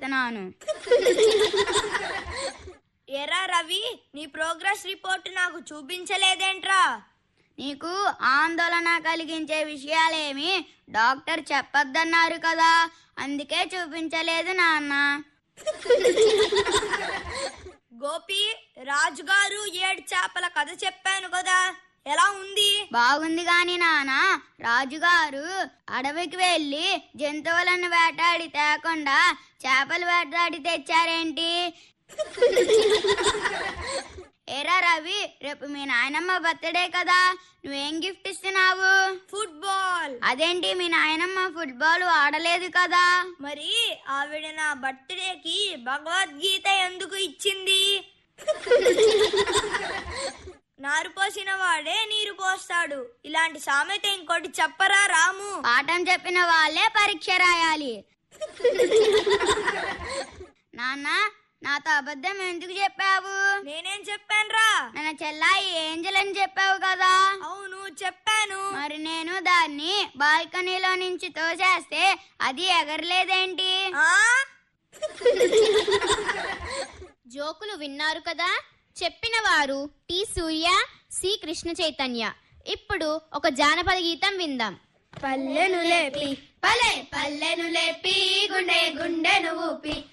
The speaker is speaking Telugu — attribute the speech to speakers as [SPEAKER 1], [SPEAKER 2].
[SPEAKER 1] చేస్తున్నాను
[SPEAKER 2] ఎరా రవి నీ ప్రోగ్రెస్ రిపోర్ట్ నాకు చూపించలేదేంట్రా
[SPEAKER 1] నీకు ఆందోళన కలిగించే విషయాలేమి డాక్టర్ చెప్పొద్దన్నారు కదా అందుకే చూపించలేదు నాన్న
[SPEAKER 2] గోపి రాజుగారు ఏడు చేపల కథ చెప్పాను కదా ఎలా ఉంది
[SPEAKER 1] బాగుంది గాని నాన్న రాజుగారు అడవికి వెళ్ళి జంతువులను వేటాడి తేకుండా చేపలు వేటాడి తెచ్చారేంటి ఏరా రవి రేపు మీ నాయనమ్మ బర్త్డే కదా నువ్వేం గిఫ్ట్ ఇస్తున్నావు
[SPEAKER 2] ఫుట్బాల్
[SPEAKER 1] అదేంటి మీ నాయనమ్మ ఫుట్బాల్ ఆడలేదు కదా
[SPEAKER 2] మరి ఆవిడ నా బర్త్డేకి భగవద్గీత ఎందుకు ఇచ్చింది నారు పోసిన వాడే నీరు పోస్తాడు ఇలాంటి సామెత ఇంకోటి చెప్పరా రాము
[SPEAKER 1] పాఠం చెప్పిన వాళ్ళే పరీక్ష రాయాలి నాన్న నాతో అబద్ధం ఎందుకు చెప్పావు
[SPEAKER 2] నేనేం చెప్పానురా
[SPEAKER 1] నన్ను చెల్లాయి ఏంజల్ అని చెప్పావు కదా
[SPEAKER 2] అవును చెప్పాను
[SPEAKER 1] మరి నేను దాన్ని బాల్కనీలో నుంచి తోసేస్తే అది ఎగరలేదేంటి
[SPEAKER 2] ఆ
[SPEAKER 3] జోకులు విన్నారు కదా చెప్పిన వారు టి సూర్య సి కృష్ణ చైతన్య ఇప్పుడు ఒక జానపద గీతం విందాం
[SPEAKER 2] పల్లెను లేపి
[SPEAKER 1] పల్లె పల్లెను లేపి గుండె గుండెను ఊపి